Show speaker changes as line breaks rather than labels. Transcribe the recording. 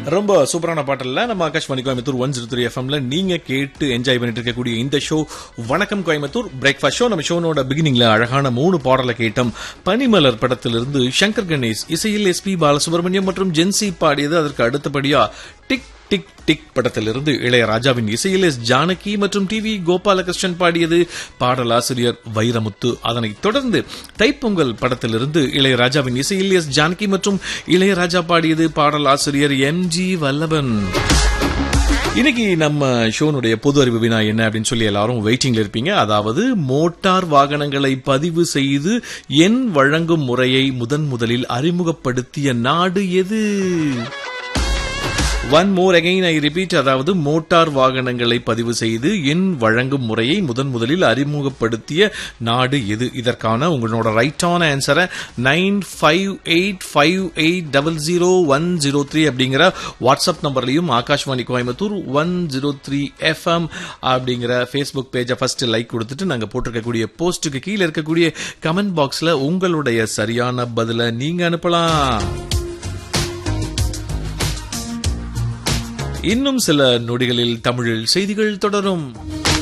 ரொம்ப சூப்பரான பாட்டல்ல நம்ம Akashvani Coimbatore one zero three எஃப்எம்ல நீங்க கேட்டு என்ஜாய் பண்ணிட்டு இருக்கக்கூடிய இந்த ஷோ வணக்கம் கோயம்புத்தூர் பிரேக்ஃபாஸ்ட் ஷோ நம்ம ஷோனோட பிகினிங்ல அழகான மூணு பாடலை கேட்டோம் பனிமலர் படத்திலிருந்து சங்கர் கணேஷ் இசையில் எஸ் பி பாலசுப்ரமணியம் மற்றும் ஜென்சி பாடியது அதற்கு அடுத்தபடியா டிக் டிக் டிக் படத்திலிருந்து இளையராஜாவின் இசையில் எஸ் ஜானகி மற்றும் டி வி கோபாலகிருஷ்ணன் பாடியது பாடலாசிரியர் வைரமுத்து அதனைத் தொடர்ந்து தைப்பொங்கல் படத்திலிருந்து இளையராஜாவின் இசையில் எஸ் ஜானகி மற்றும் இளையராஜா பாடியது பாடலாசிரியர் எம் ஜி வல்லபன் இன்னைக்கு நம்ம ஷோனுடைய பொது அறிவு வினா என்ன அப்படின்னு சொல்லி எல்லாரும் வெயிட்டிங்ல இருப்பீங்க அதாவது மோட்டார் வாகனங்களை பதிவு செய்து எண் வழங்கும் முறையை முதன் முதலில் அறிமுகப்படுத்திய நாடு எது one more again I repeat அதாவது மோட்டார் வாகனங்களை பதிவு செய்து எண் வழங்கும் முறையை முதன் முதலில் அறிமுகப்படுத்திய நாடு எது இதற்கான உங்களோட ரைட்டான ஆன்சரை nine five eight five eight double zero one zero three அப்படிங்கிற வாட்ஸ்அப் நம்பர்லையும் Akashvani Coimbatore one zero three FM அப்படிங்கிற ஃபேஸ்புக் பேஜை ஃபர்ஸ்ட் லைக் கொடுத்துட்டு நாங்கள் போட்டிருக்கக்கூடிய போஸ்ட்டுக்கு கீழே இருக்கக்கூடிய கமெண்ட் பாக்ஸில் உங்களுடைய சரியான பதிலை நீங்க அனுப்பலாம் இன்னும் சில நொடிகளில் தமிழில் செய்திகள் தொடரும்